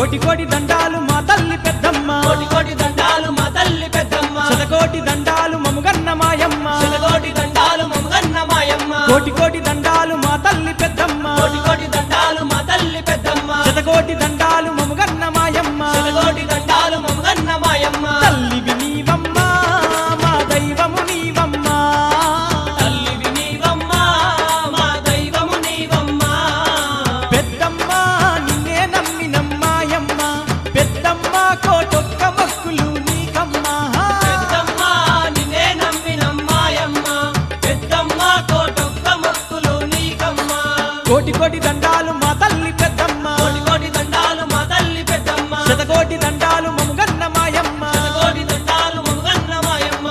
కోటి కోటి దండాలు మా తల్లి పెద్దమ్మ కోటి కోటి దండాలు మా తల్లి పెద్దమ్మ శతకోటి దండాలు మముగన్న మాయమ్మ శతకోటి దండాలు మమ్మగన్న మాయమ్మ కోటి కోటి దండాలు మా తల్లి పెద్దమ్మ కోటి కోటి దండాలు మా తల్లి పెద్దమ్మ శతకోటి దండాలు మముగన్న మాయమ్మ శతకోటి దండాలు మమ్మగన్న మాయమ్మ తల్లివి నీవమ్మ మా దైవము నీవమ్మ తల్లివి నీవమ్మ మా దైవము నీవమ్మ పెద్దమ్మ నిన్నే నమ్మినమ్మాయమ్మ పెద్దమ్మ కోటొక్క మొక్కులు నీకమ్మ పెద్దమ్మ నిన్నే నమ్మినమ్మాయమ్మ పెద్దమ్మ కోటొక్క మొక్కులు నీకమ్మ కోటి కోటి దండాలు మా తల్లి పెద్దమ్మ కోటి కోటి దండాలు మా తల్లి పెద్దమ్మ శతకోటి దండాలు మముగన్న మాయమ్మ శతకోటి దండాలు మమ్మగన్న మాయమ్మ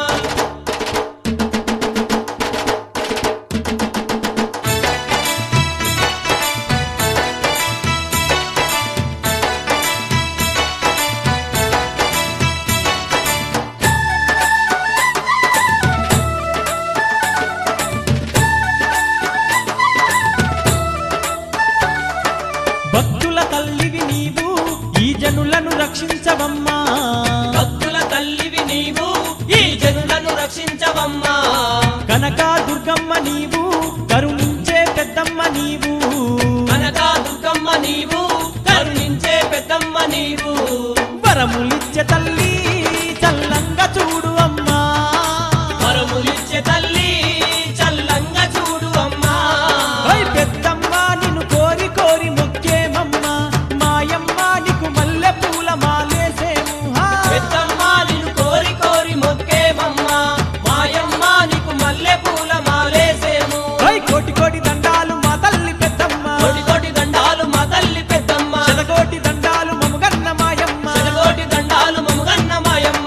భక్తుల తల్లివి నీవు ఈ జనులను రక్షించవమ్మా భక్తుల తల్లివి నీవు ఈ జనులను రక్షించవమ్మా కనక దుర్గమ్మ నీవు కరుణించే పెద్దమ్మ నీవు కనకా దుర్గమ్మ నీవు కరుణించే పెద్దమ్మ నీవు వరములిచ్చే తల్లి చల్లంగా చూడు అమ్మా వరములిచ్చే తల్లి చల్లంగా చూడు అమ్మా ఓయ్ పెద్దమ్మ నిన్ను కోరి కోరి మొక్కేమమ్మ మాయమ్మ నీకు మల్లె పూల మాలేసేము హా. పెద్దమ్మ నిన్ను కోరి కోరి మొక్కేమమ్మా మాయమ్మ నీకు మల్లె పూల మాలేసేము ఓయ్ కోటి కోటి దండాలు మా తల్లి పెద్దమ్మ కోటి కోటి దండాలు మా తల్లి పెద్దమ్మ శతకోటి దండాలు మముగన్న మాయమ్మ శతకోటి దండాలు మమ్మగన్న మాయమ్మ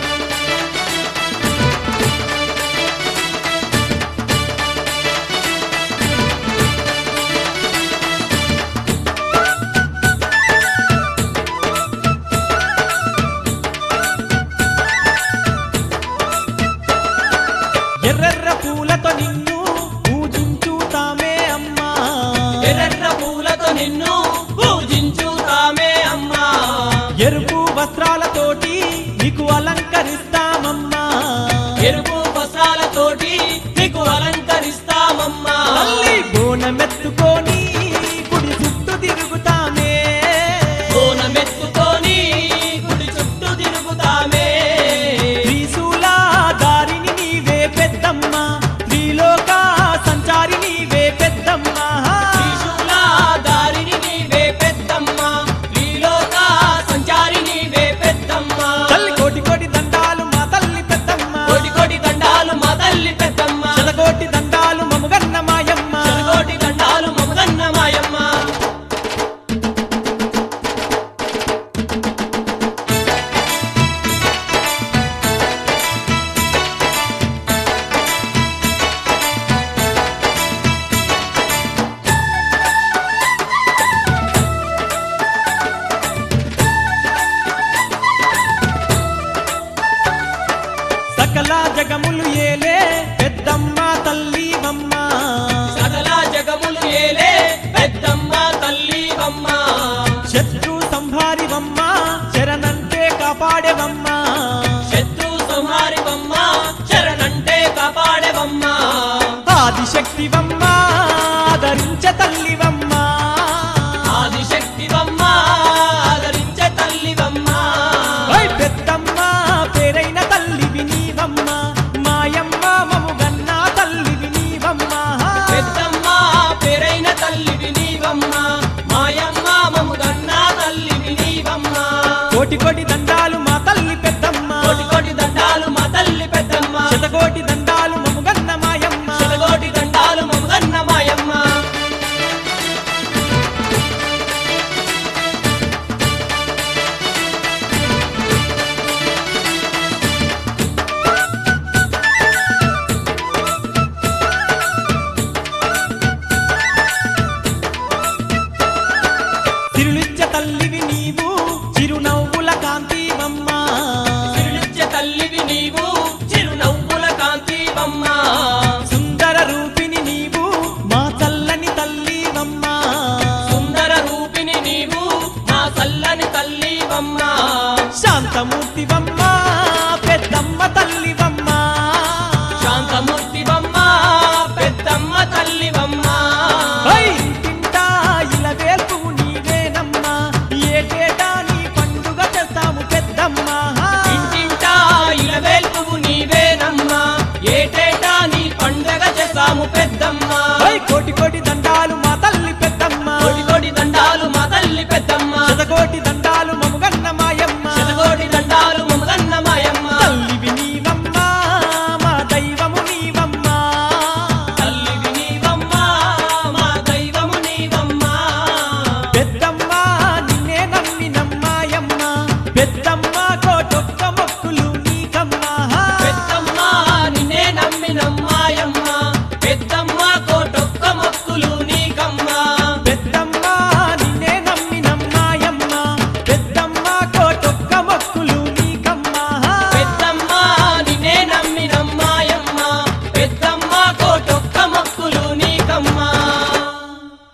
ఎర్రెర్ర పూలతో నిన్ను పూజించుతామే అమ్మా ఎర్ర పూలతో నిన్ను పూజించుతామే అమ్మా ఎరుపు వస్త్రాలతోటి నీకు అలంకరిస్తామమ్మా ఎరుపు వస్త్రాలతోటి నీకు అలంకరిస్తామమ్మా తల్లి బోనమెత్తుకొని గుడి చుట్టూ తిరుగుతామే కోనమెత్తుకొని గుడి చుట్టూ తిరుగుతామే త్రిశూల దారిని నీవే పెద్దమ్మ త్రిలోక సంచారి నీవే పెద్దమ్మ త్రిశూల దారిని నీవే పెద్దమ్మ త్రిలోక సంచారి నీవే పెద్దమ్మ తల్లి కోటి కోటి దండాలు మా తల్లి పెద్దమ్మ కోటి కోటి దండాలు మా తల్లి పెద్దమ్మ శతకోటి దండాలు మముగన్న మాయమ్మ కోటి దండాలు మమగన్న మాయమ్మ సకల జగములు ఏలే పెద్దమ్మ తల్లి మమ్మ సకల జగములు ఏలే పెద్దమ్మ తల్లివమ్మ శత్రు సంహారివమ్మ శరణంటే కాపాడేవమ్మ శత్రు సంహారివమ్మ శరణంటే కాపాడేవమ్మ ఆదిశక్తివమ్మ ఆదరించ తల్లివమ్మ ఆదిశక్తివమ్మ ఆదరించే తల్లివమ్మ ఓయ్ పెద్దమ్మ పేరైన తల్లివి నీవమ్మ మాయమ్మ మముగన్న తల్లివి నీవమ్మ పెద్దమ్మ పేరైన తల్లివి నీవమ్మ మాయమ్మ మముగన్న తల్లివి నీవమ్మ కోటి కోటి దండాలు మా తల్లి పెద్దమ్మ కోటి కోటి దండాలు మా తల్లి పెద్దమ్మ శతకోటి దండాలు మముగన్న మాయమ్మ శతకోటి దండాలు మముగన్న మాయమ్మ తిరులిచ్చ తల్లివి నీవు